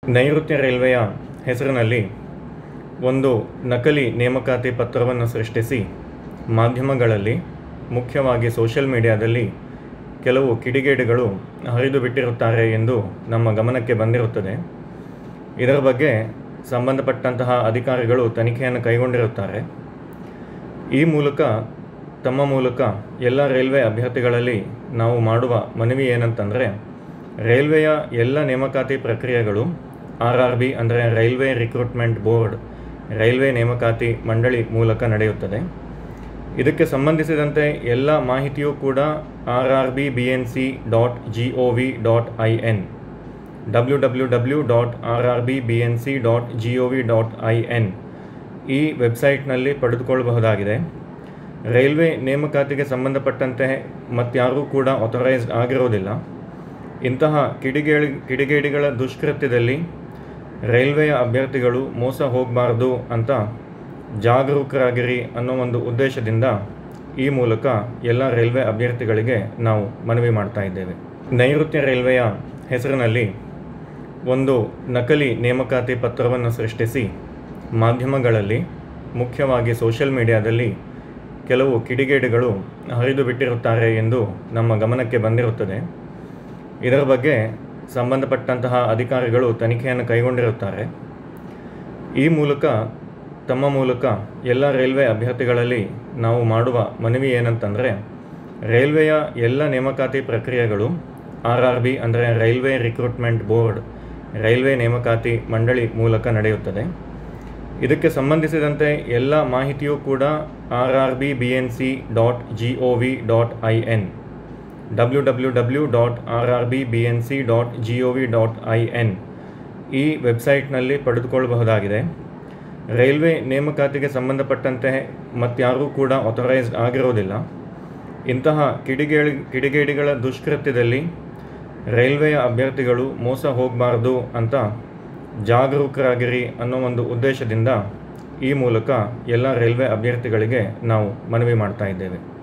ನೈಋತ್ಯ ರೈಲ್ವೆಯ ಹೆಸರಿನಲ್ಲಿ ಒಂದು ನಕಲಿ ನೇಮಕಾತಿ ಪತ್ರವನ್ನು ಸೃಷ್ಟಿಸಿ ಮಾಧ್ಯಮಗಳಲ್ಲಿ ಮುಖ್ಯವಾಗಿ ಸೋಷಿಯಲ್ ಮೀಡಿಯಾದಲ್ಲಿ ಕೆಲವು ಕಿಡಿಗೇಡಿಗಳು ಹರಿದು ಬಿಟ್ಟಿರುತ್ತಾರೆ ಎಂದು ನಮ್ಮ ಗಮನಕ್ಕೆ ಬಂದಿರುತ್ತದೆ ಇದರ ಬಗ್ಗೆ ಸಂಬಂಧಪಟ್ಟಂತಹ ಅಧಿಕಾರಿಗಳು ತನಿಖೆಯನ್ನು ಕೈಗೊಂಡಿರುತ್ತಾರೆ ಈ ಮೂಲಕ ತಮ್ಮ ಮೂಲಕ ಎಲ್ಲ ರೈಲ್ವೆ ಅಭ್ಯರ್ಥಿಗಳಲ್ಲಿ ನಾವು ಮಾಡುವ ಮನವಿ ಏನಂತಂದರೆ ರೈಲ್ವೆಯ ಎಲ್ಲ ನೇಮಕಾತಿ ಪ್ರಕ್ರಿಯೆಗಳು ಆರ್ ಆರ್ ಬಿ ಅಂದರೆ ರೈಲ್ವೆ ರಿಕ್ರೂಟ್ಮೆಂಟ್ ಬೋರ್ಡ್ ರೈಲ್ವೆ ನೇಮಕಾತಿ ಮಂಡಳಿ ಮೂಲಕ ನಡೆಯುತ್ತದೆ ಇದಕ್ಕೆ ಸಂಬಂಧಿಸಿದಂತೆ ಎಲ್ಲ ಮಾಹಿತಿಯೂ ಕೂಡ R R B B N C dot G O V dot I N W W W dot R R B B N C dot G O V dot I N ಈ ವೆಬ್ಸೈಟ್ನಲ್ಲಿ ಪಡೆದುಕೊಳ್ಳಬಹುದಾಗಿದೆ ರೈಲ್ವೆ ನೇಮಕಾತಿಗೆ ಸಂಬಂಧಪಟ್ಟಂತೆ ಮತ್ತಾರೂ ಕೂಡ authorised ಆಗಿರೋದಿಲ್ಲ ಇಂತಹ ಕಿಡಿಗೇಡಿ ಕಿಡಿಗೇಡಿಗಳ ದುಷ್ಕೃತ್ಯದಲ್ಲಿ ರೈಲ್ವೆಯ ಅಭ್ಯರ್ಥಿಗಳು ಮೋಸ ಹೋಗಬಾರ್ದು ಅಂತ ಜಾಗರೂಕರಾಗಿರಿ ಅನ್ನೋ ಒಂದು ಉದ್ದೇಶದಿಂದ ಈ ಮೂಲಕ ಎಲ್ಲ ರೈಲ್ವೆ ಅಭ್ಯರ್ಥಿಗಳಿಗೆ ನಾವು ಮನವಿ ಮಾಡ್ತಾ ಇದ್ದೇವೆ ನೈಋತ್ಯ ರೈಲ್ವೆಯ ಹೆಸರಿನಲ್ಲಿ ಒಂದು ನಕಲಿ ನೇಮಕಾತಿ ಪತ್ರವನ್ನು ಸೃಷ್ಟಿಸಿ ಮಾಧ್ಯಮಗಳಲ್ಲಿ ಮುಖ್ಯವಾಗಿ ಸೋಷಿಯಲ್ ಮೀಡಿಯಾದಲ್ಲಿ ಕೆಲವು ಕಿಡಿಗೇಡಿಗಳು ಹರಿದು ಬಿಟ್ಟಿರುತ್ತಾರೆ ಎಂದು ನಮ್ಮ ಗಮನಕ್ಕೆ ಬಂದಿರುತ್ತದೆ ಇದರ ಬಗ್ಗೆ ಸಂಬಂಧಪಟ್ಟಂತಹ ಅಧಿಕಾರಿಗಳು ತನಿಖೆಯನ್ನು ಕೈಗೊಂಡಿರುತ್ತಾರೆ ಈ ಮೂಲಕ ತಮ್ಮ ಮೂಲಕ ಎಲ್ಲ ರೈಲ್ವೆ ಅಭ್ಯರ್ಥಿಗಳಲ್ಲಿ ನಾವು ಮಾಡುವ ಮನವಿ ಏನಂತಂದರೆ ರೈಲ್ವೆಯ ಎಲ್ಲ ನೇಮಕಾತಿ ಪ್ರಕ್ರಿಯೆಗಳು ಆರ್ ಆರ್ ಬಿ ಅಂದರೆ ರೈಲ್ವೆ ರಿಕ್ರೂಟ್ಮೆಂಟ್ ಬೋರ್ಡ್ ರೈಲ್ವೆ ನೇಮಕಾತಿ ಮಂಡಳಿ ಮೂಲಕ ನಡೆಯುತ್ತದೆ ಇದಕ್ಕೆ ಸಂಬಂಧಿಸಿದಂತೆ ಎಲ್ಲ ಮಾಹಿತಿಯೂ ಕೂಡ R R B B N C dot G O V dot I N W W W dot R R B B N C dot G O V dot I N ಈ ವೆಬ್ಸೈಟ್ನಲ್ಲಿ ಪಡೆದುಕೊಳ್ಳಬಹುದಾಗಿದೆ ರೈಲ್ವೆ ನೇಮಕಾತಿಗೆ ಸಂಬಂಧಪಟ್ಟಂತೆ ಮತ್ತಾರೂ ಕೂಡ authorised ಆಗಿರೋದಿಲ್ಲ ಇಂತಹ ಕಿಡಿಗೇಡಿ ಕಿಡಿಗೇಡಿಗಳ ದುಷ್ಕೃತ್ಯದಲ್ಲಿ ರೈಲ್ವೆಯ ಅಭ್ಯರ್ಥಿಗಳು ಮೋಸ ಹೋಗಬಾರ್ದು ಅಂತ ಜಾಗರೂಕರಾಗಿರಿ ಅನ್ನೋ ಒಂದು ಉದ್ದೇಶದಿಂದ ಈ ಮೂಲಕ ಎಲ್ಲ ರೈಲ್ವೆ ಅಭ್ಯರ್ಥಿಗಳಿಗೆ ನಾವು ಮನವಿ ಮಾಡ್ತಾ ಇದ್ದೇವೆ